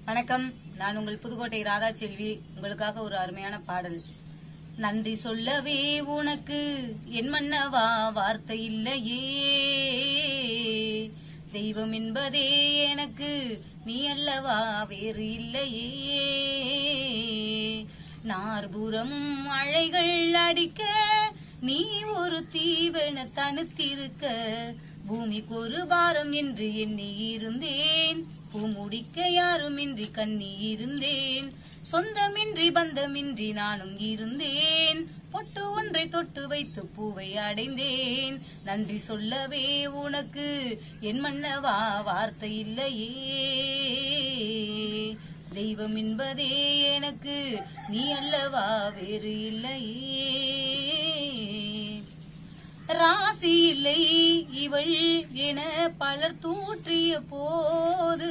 வணக்கம் நான் உங்கள் புதுக்கோட்டை ராதா செல்வி உங்களுக்காக ஒரு அருமையான பாடல் நன்றி சொல்லவே உனக்கு என் மன்னவா வார்த்தை இல்லையே தெய்வம் என்பதே எனக்கு நீ அல்லவா வேறு இல்லையே நார்புறமும் அழைகள் அடிக்க நீ ஒரு தீவென தனுத்திருக்க பூமிக்கு ஒரு பாரம் என்று எண்ணி இருந்தேன் பூமுடிக்க யாருமின்றி கண்ணி இருந்தேன் சொந்தமின்றி பந்தமின்றி நானும் இருந்தேன் பொட்டு ஒன்றை தொட்டு வைத்து பூவை அடைந்தேன் நன்றி சொல்லவே உனக்கு என் மன்னவா வார்த்தை இல்லையே தெய்வம் என்பதே எனக்கு நீ அல்லவா வேறு இல்லையே ராசி இல்லை இவள் என பலர் தூற்றிய போது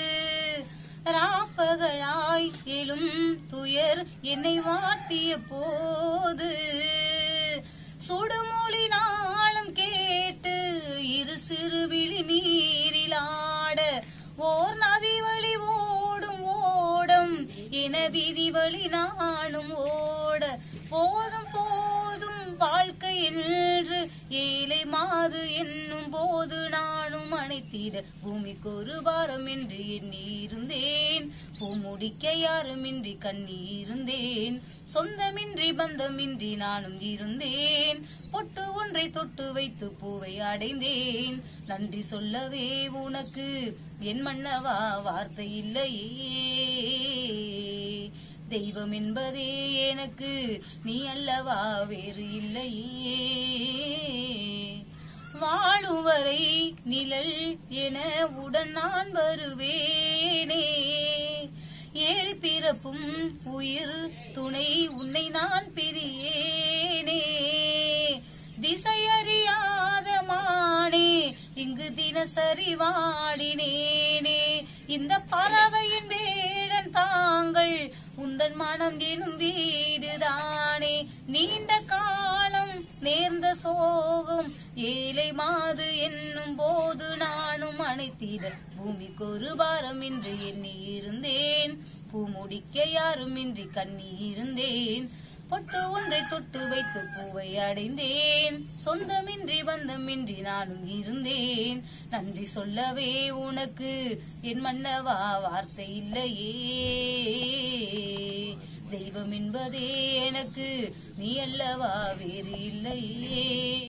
ராப்பகலாய் எழும் துயர் என்னை வாட்டிய போது சுடுமொழி நாளும் கேட்டு இரு சிறு விழி நீரிலாட ஓர் நதி வழி ஓடும் ஓடம் என விதி வழி நானும் ஓட போதும் போதும் வாழ்க்கை என்று ஏழை மாது என்னும் போது நானும் அணைத்திட பூமிக்கு ஒரு பாரம் என்று எண்ணி இருந்தேன் பூமுடிக்க யாருமின்றி கண்ணி இருந்தேன் சொந்தமின்றி பந்தமின்றி நானும் இருந்தேன் பொட்டு ஒன்றை தொட்டு வைத்து பூவை அடைந்தேன் நன்றி சொல்லவே உனக்கு என் மன்னவா வார்த்தை இல்லையே தெய்வம் என்பதே எனக்கு நீ அல்லவா வேறு இல்லையே வாழும் வரை நிழல் என உடன் நான் வருவேனே ஏழு பிறப்பும் உயிர் துணை உன்னை நான் பிரியேனே திசையறியாத மானே இங்கு தினசரி வாடினேனே இந்த பறவையின் வேடன் தாங்கள் உந்தன் மனம் எனும் வீடுதானே நீண்ட காலம் நேர்ந்த சோகம் ஏழை மாது என்னும் போது நானும் அணைத்திட பூமிக்கு ஒரு பாரம் என்று எண்ணி இருந்தேன் பூமுடிக்க யாருமின்றி கண்ணி இருந்தேன் பொட்டு ஒன்றை தொட்டு வைத்து பூவை அடைந்தேன் சொந்தமின்றி பந்தமின்றி நானும் இருந்தேன் நன்றி சொல்லவே உனக்கு என் மன்னவா வார்த்தை இல்லையே தெய்வம் என்பதே எனக்கு நீ அல்லவா வேறு இல்லையே